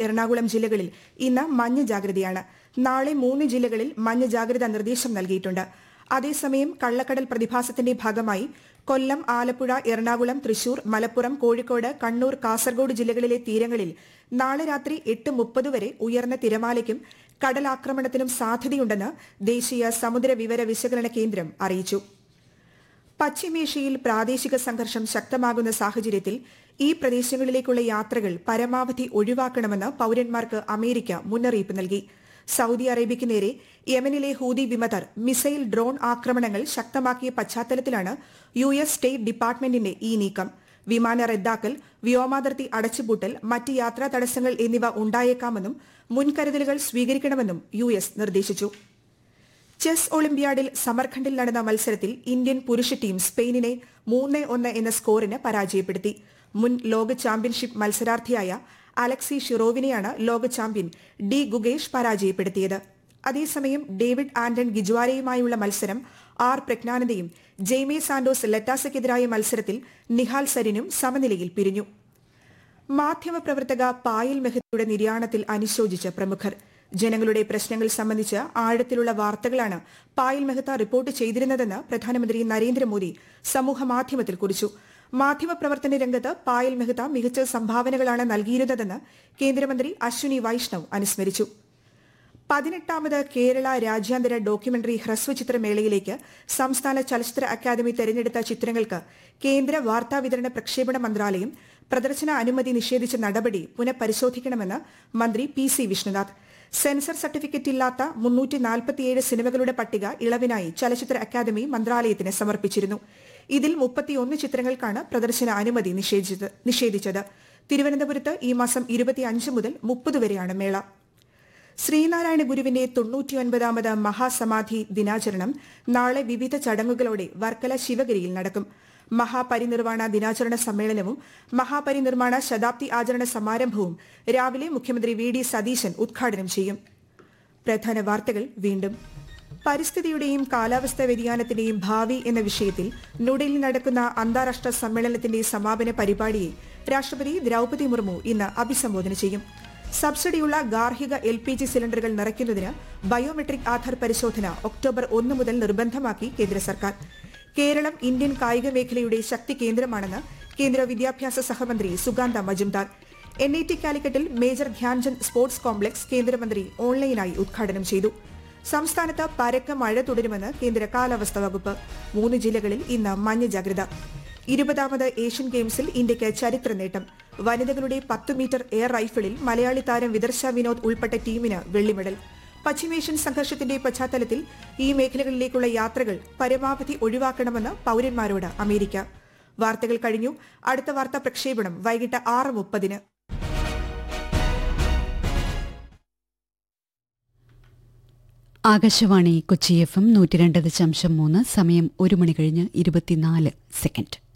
എറണാകുളം ജില്ലകളിൽ ഇന്ന് മഞ്ഞ ജാഗ്രതയാണ് നാളെ മൂന്ന് ജില്ലകളിൽ മഞ്ഞ ജാഗ്രതാ നിർദ്ദേശം നൽകിയിട്ടുണ്ട് അതേസമയം കള്ളക്കടൽ പ്രതിഭാസത്തിന്റെ ഭാഗമായി കൊല്ലം ആലപ്പുഴ എറണാകുളം തൃശൂർ മലപ്പുറം കോഴിക്കോട് കണ്ണൂർ കാസർഗോഡ് ജില്ലകളിലെ തീരങ്ങളിൽ നാളെ രാത്രി എട്ട് മുപ്പത് വരെ ഉയർന്ന തിരമാലയ്ക്കും കടലാക്രമണത്തിനും സാധ്യതയുണ്ടെന്ന് ദേശീയ സമുദ്ര വിവര വിശകലന കേന്ദ്രം അറിയിച്ചു പശ്ചിമേഷ്യയിൽ പ്രാദേശിക സംഘർഷം ശക്തമാകുന്ന സാഹചര്യത്തിൽ ഈ പ്രദേശങ്ങളിലേക്കുള്ള യാത്രകൾ പരമാവധി ഒഴിവാക്കണമെന്ന് പൌരന്മാർക്ക് അമേരിക്ക മുന്നറിയിപ്പ് നൽകി സൌദി അറേബ്യയ്ക്ക് നേരെ യമനിലെ ഹൂതി വിമതർ മിസൈൽ ഡ്രോൺ ആക്രമണങ്ങൾ ശക്തമാക്കിയ പശ്ചാത്തലത്തിലാണ് യു എസ് സ്റ്റേറ്റ് ഡിപ്പാർട്ട്മെന്റിന്റെ ഈ നീക്കം വിമാന റദ്ദാക്കൽ വ്യോമാതിർത്തി അടച്ചുപൂട്ടൽ മറ്റ് യാത്രാ തടസ്സങ്ങൾ എന്നിവ ഉണ്ടായേക്കാമെന്നും മുൻകരുതലുകൾ സ്വീകരിക്കണമെന്നും യു എസ് നിർദ്ദേശിച്ചു ചെസ് ഒളിമ്പ്യാഡിൽ സമർഖണ്ഡിൽ നടന്ന മത്സരത്തിൽ ഇന്ത്യൻ പുരുഷ ടീം സ്പെയിനിനെ മൂന്ന് ഒന്ന് എന്ന സ്കോറിന് പരാജയപ്പെടുത്തി മുൻ ലോക ചാമ്പ്യൻഷിപ്പ് മത്സരാർത്ഥിയായ അലക്സി ഷിറോവിനെയാണ് ലോക ചാമ്പ്യൻ ഡി ഗുഗേഷ് പരാജയപ്പെടുത്തിയത് അതേസമയം ഡേവിഡ് ആന്റൺ ഗിജ്വാരയുമായുള്ള മത്സരം ആർ പ്രജ്ഞാനന്ദയും ജെയ്മെ സാന്റോസ് ലറ്റാസയ്ക്കെതിരായ മത്സരത്തിൽ നിഹാൽ സരിനും സമനിലയിൽ പിരിഞ്ഞു മാധ്യമപ്രവർത്തക പായൽ മെഹ്തയുടെ നിര്യാണത്തിൽ അനുശോചിച്ച പ്രമുഖർ ജനങ്ങളുടെ പ്രശ്നങ്ങൾ സംബന്ധിച്ച് ആഴത്തിലുള്ള വാർത്തകളാണ് പായൽ മെഹ്ത റിപ്പോർട്ട് ചെയ്തിരുന്നതെന്ന് പ്രധാനമന്ത്രി നരേന്ദ്രമോദി സമൂഹമാധ്യമത്തിൽ കുറിച്ചു മാധ്യമപ്രവർത്തന രംഗത്ത് പായൽ മെഹ്ത മികച്ച സംഭാവനകളാണ് നൽകിയിരുന്നതെന്ന് കേന്ദ്രമന്ത്രി അശ്വിനി വൈഷ്ണവ് അനുസ്മരിച്ചു പതിനെട്ടാമത് കേരള രാജ്യാന്തര ഡോക്യുമെന്ററി ഹ്രസ്വചിത്രമേളയിലേക്ക് സംസ്ഥാന ചലച്ചിത്ര അക്കാദമി തെരഞ്ഞെടുത്ത ചിത്രങ്ങൾക്ക് കേന്ദ്ര വാർത്താവിതരണ പ്രക്ഷേപണ മന്ത്രാലയം പ്രദർശന അനുമതി നിഷേധിച്ച നടപടി പുനഃപരിശോധിക്കണമെന്ന് മന്ത്രി P C Vishnunath censor certificate ഇല്ലാത്ത മുന്നൂറ്റി നാൽപ്പത്തിയേഴ് സിനിമകളുടെ പട്ടിക ഇളവിനായി ചലച്ചിത്ര അക്കാദമി മന്ത്രാലയത്തിന് സമർപ്പിച്ചിരുന്നു ഇതിൽ മുപ്പത്തിയൊന്ന് ചിത്രങ്ങൾക്കാണ് പ്രദർശന അനുമതി നിഷേധിച്ചത് നിഷേധിച്ചത് തിരുവനന്തപുരത്ത് ഈ മാസം ഇരുപത്തിയഞ്ച് മുതൽ മുപ്പത് വരെയാണ് മേള ശ്രീനാരായണ ഗുരുവിന്റെ തൊണ്ണൂറ്റിയൊൻപതാമത് മഹാസമാധി ദിനാചരണം നാളെ വിവിധ ചടങ്ങുകളോടെ വർക്കല ശിവഗിരിയിൽ നടക്കും മഹാപരിനിർവാണ ദിനാചരണ സമ്മേളനവും മഹാപരിനിർവാണ ശതാബ്ദി ആചരണ സമാരംഭവും രാവിലെ മുഖ്യമന്ത്രി വി ഡി സതീശൻ ഉദ്ഘാടനം ചെയ്യും പ്രധാന വാർത്തകൾ വീണ്ടും പരിസ്ഥിതിയുടെയും കാലാവസ്ഥാ വ്യതിയാനത്തിന്റെയും ഭാവി എന്ന വിഷയത്തിൽ ന്യൂഡൽഹിയിൽ നടക്കുന്ന അന്താരാഷ്ട്ര സമ്മേളനത്തിന്റെ സമാപന പരിപാടിയെ രാഷ്ട്രപതി ദ്രൌപതി മുർമു ഇന്ന് അഭിസംബോധന ചെയ്യും സബ്സിഡിയുള്ള ഗാർഹിക എൽ പി ജി സിലിണ്ടറുകൾ നിറയ്ക്കുന്നതിന് ബയോമെട്രിക് ആധാർ പരിശോധന ഒക്ടോബർ ഒന്ന് മുതൽ നിർബന്ധമാക്കി കേന്ദ്ര സർക്കാർ കേരളം ഇന്ത്യൻ കായിക മേഖലയുടെ ശക്തി കേന്ദ്രമാണെന്ന് കേന്ദ്ര വിദ്യാഭ്യാസ സഹമന്ത്രി Sukanta Majumdar N I T കാലിക്കറ്റിൽ മേജർ ധ്യാൻചന്ദ് സ്പോർട്സ് കോംപ്ലക്സ് കേന്ദ്രമന്ത്രി ഓൺലൈനായി ഉദ്ഘാടനം ചെയ്തു സംസ്ഥാനത്ത് പരക്ക മഴ തുടരുമെന്ന് കേന്ദ്ര കാലാവസ്ഥാ വകുപ്പ് മൂന്ന് ജില്ലകളിൽ ഇന്ന് മഞ്ഞ ജാഗ്രത ഇരുപതാമത് ഏഷ്യൻ ഗെയിംസിൽ ഇന്ത്യയ്ക്ക് ചരിത്ര നേട്ടം വനിതകളുടെ പത്ത് മീറ്റർ എയർ റൈഫിളിൽ മലയാളി താരം വിദർശ വിനോദ് ഉൾപ്പെട്ട ടീമിന് വെള്ളി മെഡൽ പശ്ചിമേഷ്യൻ സംഘർഷത്തിന്റെ പശ്ചാത്തലത്തിൽ ഈ മേഖലകളിലേക്കുള്ള യാത്രകൾ പരമാവധി ഒഴിവാക്കണമെന്ന് പൌരന്മാരോട് അമേരിക്ക വാർത്തകൾ കഴിഞ്ഞു അടുത്ത വാർത്താ പ്രക്ഷേപണം വൈകിട്ട് ആറ് മുപ്പതിന് ആകാശവാണി കൊച്ചി എഫ് എം നൂറ്റി രണ്ട് ദശാംശം മൂന്ന് സമയം ഒരു മണി കഴിഞ്ഞ് ഇരുപത്തിനാല് സെക്കൻഡ്